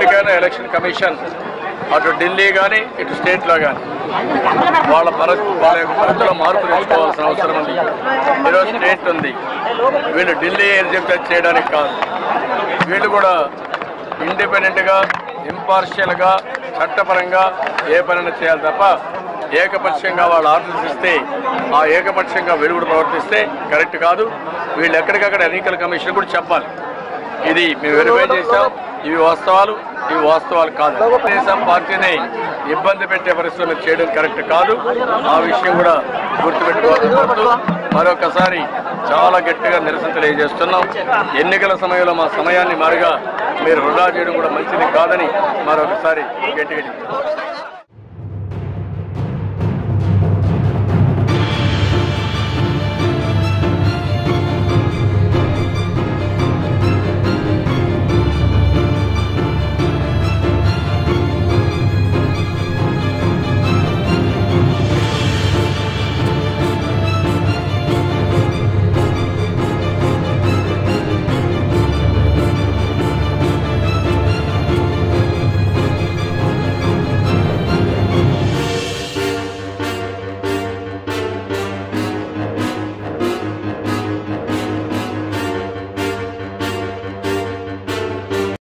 ఇప్పటికైనా election commission అటు ఢిల్లీ కానీ ఇటు స్టేట్లో కానీ వాళ్ళ పరిస్థితి వాళ్ళ యొక్క పరిస్థితుల్లో మార్పు తెచ్చుకోవాల్సిన అవసరం ఉంది ఈరోజు స్టేట్ ఉంది వీళ్ళు ఢిల్లీ ఎగ్జిక్యూట్ చేయడానికి కాదు వీళ్ళు కూడా ఇండిపెండెంట్గా ఇంపార్షియల్గా చట్టపరంగా ఏ పనైనా చేయాలి తప్ప ఏకపక్షంగా వాళ్ళు ఆర్డర్స్ ఇస్తే ఆ ఏకపక్షంగా వీళ్ళు కూడా ప్రవర్తిస్తే కరెక్ట్ కాదు వీళ్ళు ఎక్కడికక్కడ ఎన్నికల కమిషన్ కూడా చెప్పాలి ఇది మేము వెరిఫై చేశాం ఇవి వాస్తవాలు ఇవి వాస్తవాలు కాదు తెలుగుదేశం పార్టీని ఇబ్బంది పెట్టే పరిస్థితులు చేయడం కరెక్ట్ కాదు ఆ విషయం కూడా గుర్తుపెట్టుకోవాలని కోరుతూ మరొకసారి చాలా గట్టిగా నిరసన తెలియజేస్తున్నాం ఎన్నికల సమయంలో మా సమయాన్ని మారుగా మీరు వృధా చేయడం కూడా మంచిది కాదని మరొకసారి గట్టిగా చెప్తున్నాం